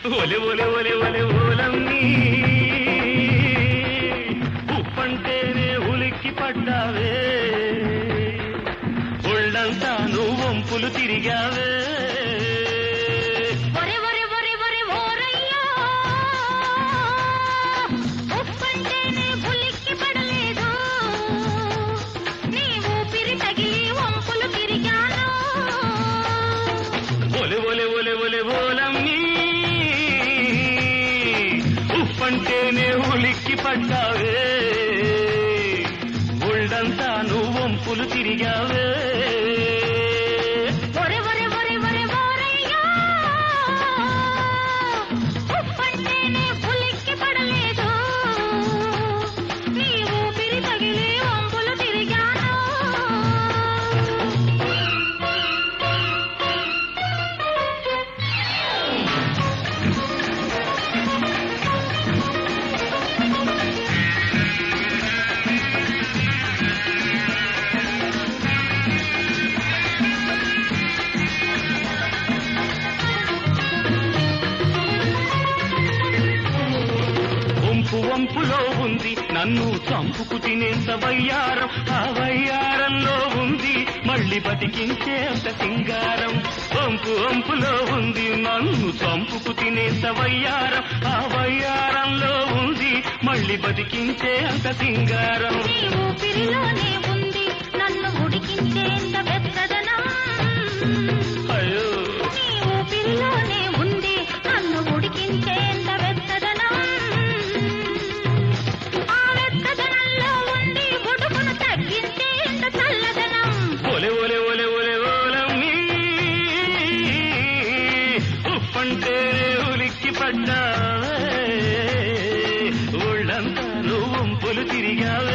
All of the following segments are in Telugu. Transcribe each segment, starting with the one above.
ఒలె ఒలె ఒలె ఒలె ఓలమ్మి ఉప్పంటేనే ఉలిక్కి పడ్డావే ఒళ్ళంతా నువ్వు వంపులు తిరిగావే ఒరే ఒరే ఒరే ఒరే ఓరయ్యా ఉప్పంటేనే పులిక్కి పడలేదు నీ ఊపిరి తగిలి వంపులు తిరిగాను ఒలె ఒలె ఒలె ఒలె ఓలమ్మి ఉప్పంటేనే ఉలిక్కి పడ్డావే ఒళ్ళంతా నువ్వు వంపులు తిరిగావే ఒరే ఒరే ఒరే ఒరే ఓరయ్యా ఉప్పంటేనే పులిక్కి పడలేదు నీ ఊపిరి తగిలి వంపులు తిరిగాను వంపు వంపులో ఉంది నన్ను చంపుకు తినేంత వయ్యారం ఆ వయ్యారంలో ఉంది మళ్ళీ బతికించేంత సింగారం వంపు వంపులో ఉంది నన్ను చంపుకు తినేంత వయ్యారం ఆ వయ్యారంలో ఉంది మళ్ళీ బతికించేంత సింగారం నీ ఊపిరిలోనే ఉంది నన్ను ఉడికించేంత వెచ్చదనం అయ్యో నీ ఊపిరిలోనే ఉంది నన్ను ఉడికించేంత వెచ్చదనం ఆ వెచ్చదనంలో ఉండి ఉడుకును తగ్గించేంత చల్లదనం ఒలె ఒలె ఒలె ఒలె ఓలమ్మి ఉప్పంటే ఉలిక్కి పడ్డావే ఒళ్ళంతా నువ్వు వంపులు తిరిగావే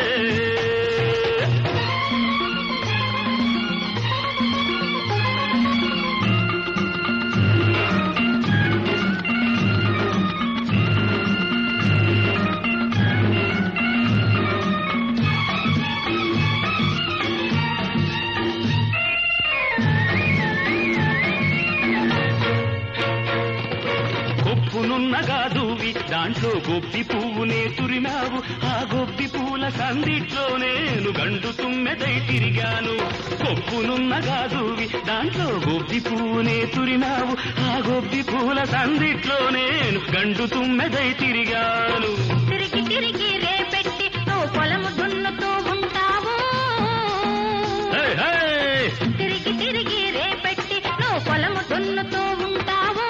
కొప్పునున్నగా దూవి దాంట్లో గొప్పి పువ్వునే తురిమావు ఆ గొప్పి పూల సందిట్లో నేను గండు తుమ్మెదై తిరిగాను కొప్పునున్నగా దూవి దాంట్లో గొప్పి పువ్వునే తురిమావు ఆ గొప్పి పూల సందిట్లో నేను గండు తుమ్మెదై తిరిగాను తిరిగి తిరిగి రేపెట్టి నువ్వు పొలము దున్నుతూ ఉంటావు హే, హే! తిరిగి తిరిగి రేపెట్టి నువ్వు పొలము దున్నుతూ ఉంటావు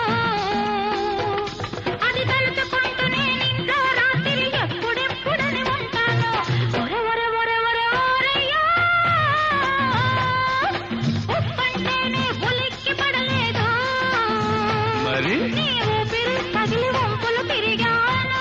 అది తలుచుకుంటూ నేనింట్లో రాత్రి ఎప్పుడెప్పుడని ఉంటాను ఒరే ఒరే ఒరే ఒరే ఓరయ్యా ఉప్పంటేనే ఉలిక్కి పడలేదు మరి నీ ఊపిరి తగిలి వంపులు తిరిగాను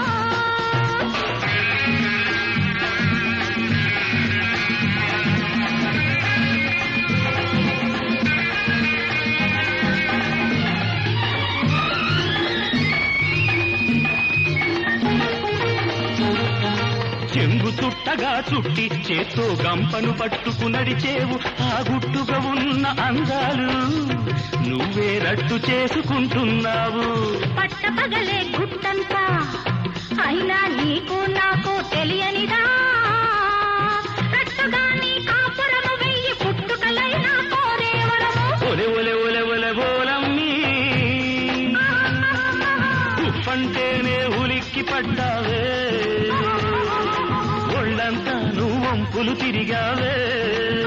చెంగు చుట్టగా చుట్టి చేత్తో గంపను పట్టుకు నడిచేవు ఆ గుట్టుగా ఉన్న అందాలు నువ్వే రట్టు చేసుకుంటున్నావు పట్ట పగలే గుట్టంతా అయినా నీకు నాకు తెలియనిదా రట్టుగా నీ కాపురము వెయ్యి పుట్టుకలైనా కోరేవరము ఒలె ఒలె ఒలె ఒలె ఓలమ్మి ఉప్పంటేనే ఉలిక్కి పడ్డావే ఒళ్ళంతా నువ్వు వంపులు తిరిగావే